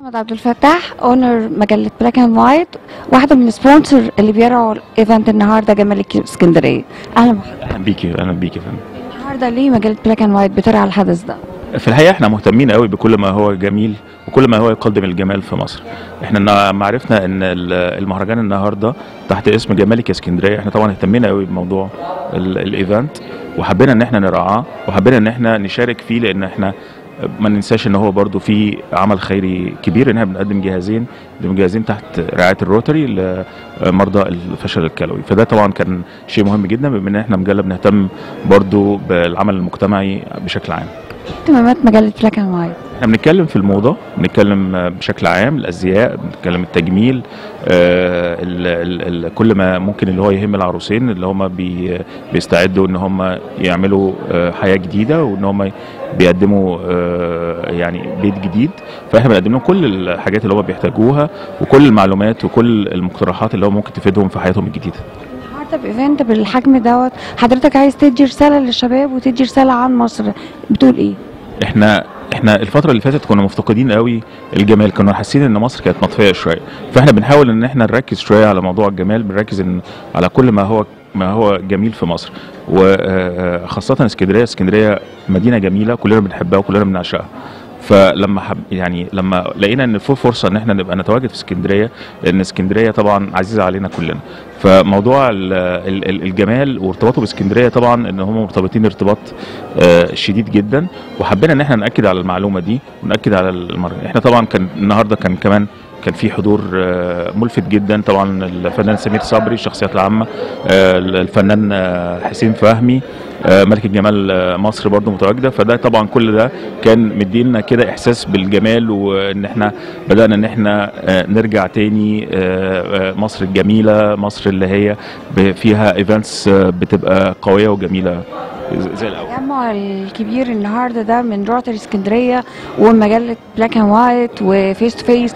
محمد عبد الفتاح اونر مجله بلاك اند وايت واحده من السبونسر اللي بيرعوا الايفنت النهارده جمالك اسكندريه اهلا بحضرتك اهلا بيكي اهلا بيكي يا فندم النهارده ليه مجله بلاك اند وايت بترعى الحدث ده في الحقيقه احنا مهتمين قوي بكل ما هو جميل وكل ما هو يقدم الجمال في مصر احنا لما عرفنا ان ال- المهرجان النهارده تحت اسم جمالك يا اسكندريه احنا طبعا اهتمينا قوي بموضوع ال- الايفنت وحبينا ان احنا نرعاه وحبينا ان احنا نشارك فيه لان احنا ما ننساش ان هو برضو في عمل خيري كبير ان احنا بنقدم جهازين بنقدم جهازين تحت رعايه الروتري لمرضى الفشل الكلوي فده طبعا كان شيء مهم جدا بما ان احنا مجله بنهتم برضو بالعمل المجتمعي بشكل عام اهتمامات مجله بلاك اند وايت احنا بنتكلم في الموضه بنتكلم بشكل عام الازياء بنتكلم التجميل آه ال ال ال كل ما ممكن اللي هو يهم العروسين اللي هم بي بيستعدوا ان هم يعملوا آه حياه جديده وان هم بيقدموا آه يعني بيت جديد فاحنا بنقدم لهم كل الحاجات اللي هم بيحتاجوها وكل المعلومات وكل المقترحات اللي هو ممكن تفيدهم في حياتهم الجديده النهارده بايفنت بالحجم دوت حضرتك عايز تدي رساله للشباب وتدي رساله عن مصر بتقول ايه احنا احنا الفتره اللي فاتت كنا مفتقدين قوي الجمال كنا حاسين ان مصر كانت مطفيه شويه فاحنا بنحاول ان احنا نركز شويه على موضوع الجمال بنركز إن على كل ما هو ما هو جميل في مصر وخاصه اسكندريه اسكندريه مدينه جميله كلنا بنحبها وكلنا بنعشقها فلما حب يعني لما لقينا ان في فرصه ان احنا نبقى نتواجد في اسكندريه لان اسكندريه طبعا عزيزه علينا كلنا فموضوع ال- ال- ال- الجمال وارتباطه باسكندريه طبعا ان هم مرتبطين ارتباط آه، شديد جدا وحبينا ان احنا ناكد على المعلومه دي وناكد على المره احنا طبعا كان النهارده كان كمان كان في حضور آه، ملفت جدا طبعا الفنان سمير صبري الشخصيات العامه آه، الفنان آه، حسين فهمي آه، ملك الجمال آه، مصر برضو متواجده فده طبعا كل ده كان مدينا كده احساس بالجمال وان احنا بدانا ان احنا آه، نرجع تاني آه، آه، مصر الجميله مصر اللي هي ب- فيها ايفنتس بتبقى قويه وجميله زي الاول التجمع الكبير النهارده ده من روتري اسكندريه ومجله بلاك اند وايت وفيس تو فيس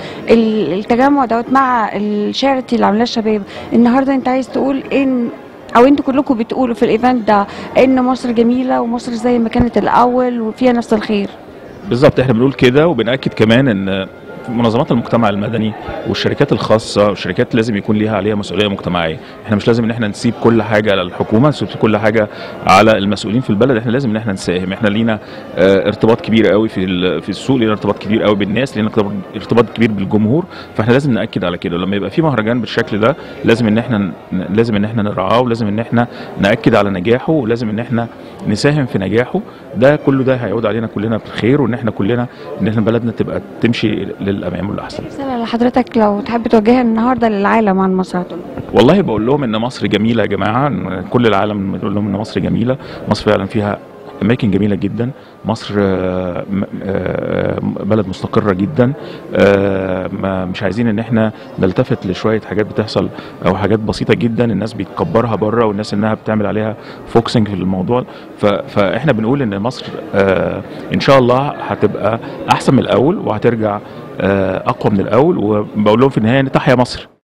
التجمع دوت مع الشارتي اللي عاملاه الشباب النهارده انت عايز تقول ان او انتوا كلكم بتقولوا في الايفنت ده ان مصر جميله ومصر زي ما كانت الاول وفيها نفس الخير بالظبط احنا بنقول كده وبناكد كمان ان منظمات المجتمع المدني والشركات الخاصه والشركات لازم يكون ليها عليها مسؤوليه مجتمعيه احنا مش لازم ان احنا نسيب كل حاجه على الحكومه نسيب كل حاجه على المسؤولين في البلد احنا لازم ان احنا نساهم احنا لينا اه ارتباط كبير قوي في ال- في السوق لينا ارتباط كبير قوي بالناس لينا ارتباط- ارتباط كبير بالجمهور فاحنا لازم ناكد على كده لما يبقى في مهرجان بالشكل ده لازم ان احنا ن- لازم ان احنا نرعاه ولازم ان احنا ناكد على نجاحه ولازم ان احنا نساهم في نجاحه ده كله ده هيعود علينا كلنا بالخير وان احنا كلنا ان احنا بلدنا تبقى تمشي للامام والاحسن رساله لحضرتك لو تحب توجهها النهارده للعالم عن مصر هتقول والله بقول لهم ان مصر جميله يا جماعه إن كل العالم بيقول لهم ان مصر جميله مصر فعلا فيها اماكن جميله جدا مصر آه، م- آه، بلد مستقره جدا آه، ما- مش عايزين ان احنا نلتفت لشويه حاجات بتحصل او حاجات بسيطه جدا الناس بتكبرها بره والناس انها بتعمل عليها فوكسنج في الموضوع ف- فاحنا بنقول ان مصر آه، ان شاء الله هتبقى احسن من الاول وهترجع آه، اقوى من الاول وبقول لهم في النهايه ان تحيا مصر